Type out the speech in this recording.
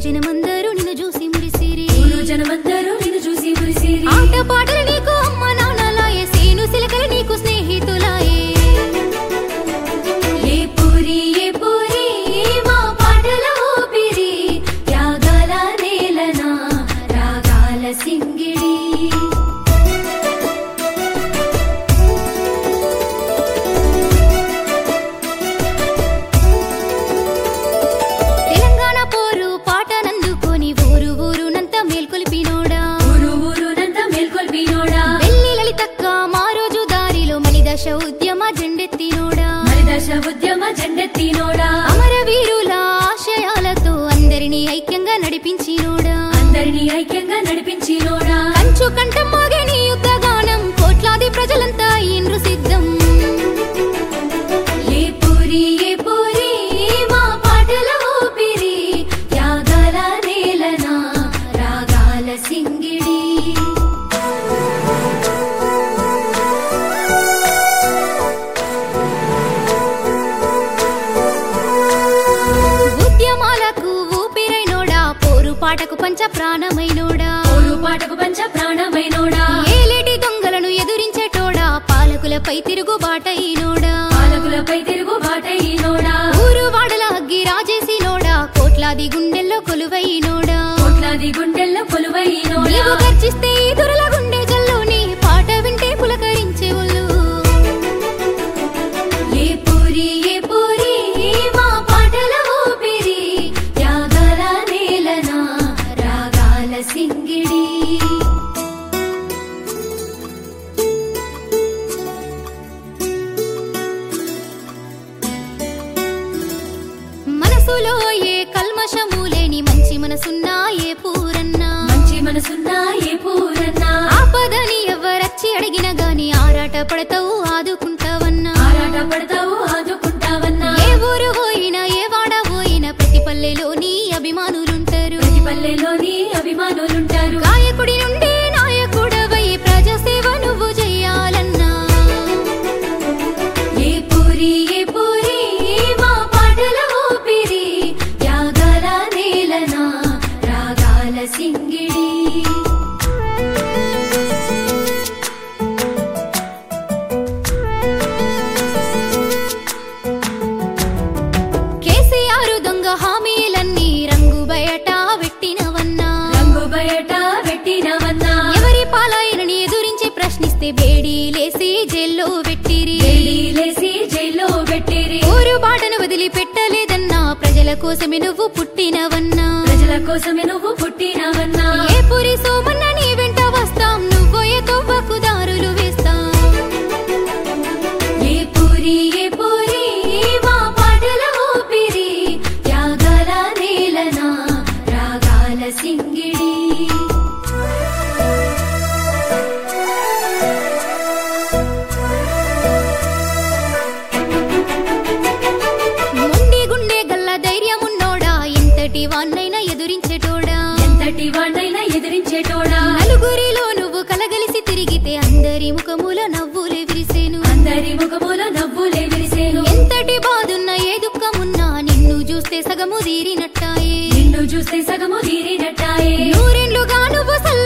జనమందరూ నిన్ను చూసి మురిసిరి ఊరు జనమందరూ నిన్ను చూసి మురిసిరి ఆట పాటలు నీకు అమ్మ నాన్నలాయే సేను సిలకలు నీకు స్నేహితులాయే ఏ పూరి ఏ పూరి మా పాటల ఊపిరి త్యాగాల నేలన రాగాల సింగిడి తెలంగాణ పోరు పాటనందుకొని ఊరు ఊరునంత మేల్కొల్పినోడా ఊరు ఊరునంత మేల్కొల్పినోడా వెళ్ళి లలితక్క మా రోజు దారిలో మలిదశ ఉద్యమ జెండెత్తినోడా మరిదశ ఉద్యమ జెండెత్తినోడా అమరవీరుల ఆశయాలతో అందరినీ ఐక్యంగా నడిపించినోడా అందరినీ ఐక్యంగా నడిపించినోడా కంచు కంఠం మాగని యుద్ధగానం కోట్లాది ప్రజలంతా ఇంద్రు సిద్ధం ఏ పూరి ఏ పూరి మా పాటల ఊపిరి త్యాగాల నేలన రాగాల సింగిడి ఉద్యమాలకు ఊపిరైనోడా పోరు పాటకు పంచ ప్రాణమైనోడా ఊరు పాటకు పంచ ప్రాణమైనోడా ఏలేటి దొంగలను ఎదురించేటోడా పాలకులపై తిరుగుబాటైనోడా పాలకులపై తిరుగు బాటైనోడా ఊరు వాడల అగ్గి రాజేసినోడా కోట్లాది గుండెల్లో కొలువైనోడా కోట్లాది గుండెల్లో కొలువైనోడా నీవు గర్జిస్తే ఎదురుల గుండె జల్లోని పాట వింటే పులకరించే ఒళ్ళు ఏ పూరి ఏ పూరి మా పాటల ఊపిరి త్యాగాల నేలన రాగాల సింగిడి మనసులో ఏ కల్మషము లేని మంచి మనసున్నా ఏ పూరన్నా మంచి మనసున్నా ఏ పూరన్నా ఆపదని ఎవరచ్చి అడిగినా గాని ఆరాట పడతావు ఆదుకుంటావన్నా ఆరాట పడతావు ఆదుకుంటావన్నా ఏ ఊరు పోయినా ఏ వాడ పోయినా ప్రతి పల్లెలో నీ అభిమానులుంటారు ప్రతి పల్లెలోని అభిమానులుంటారు గాయకుడి నుండి నాయకుడవై ప్రజాసేవ నువ్వు చెయ్యాలన్నా ఏ పూరి ఏ పూరి మా పాటల ఊపిరి త్యాగాల నేలన రాగాల సింగిడి కేసీఆర్ దొంగ హామీలన్నీ రంగు బయట పెట్టినవన్నా రంగు బయట పెట్టినవన్నా ఎవరి పాలాయనని ఎదురించి ప్రశ్నిస్తే బేడీలేసి జైల్లో పెట్టిరి వేడిలేసి జైల్లో పెట్టిరి ఊరు బాటను వదిలిపెట్టలేదన్నా ప్రజల కోసమే నువ్వు పుట్టినవన్నా ప్రజల కోసమే నువ్వు పుట్టినవన్నా ఏ పురి సోమన్న నీ వెంట వస్తాం నువ్వు ఏ తవ్వకు దారులు వేస్తాం ఏ పూరి ఏ పూరి మా పాటల ఊపిరి త్యాగాల నేలన రాగాల సింగిడి మొండి గుండె గల్ల ధైర్యమున్నోడా ఎంతటి వాన్నైనా ఎదురించేటోడా ఎంతటి వాణ్ణైనా ఎదిరించేటోడా నలుగురిలో నువ్వు కలగలిసి తిరిగితే అందరి ముఖముల నవ్వులే విరిసేను అందరి ముఖముల నవ్వులే విరిసేను ఎంతటి బాధున్నా ఏ దుఃఖమున్నా నిన్ను చూస్తే సగము తీరినట్టాయే నిన్ను చూస్తే సగము తీరినట్టాయే నూరెండ్లుగా నువ్వు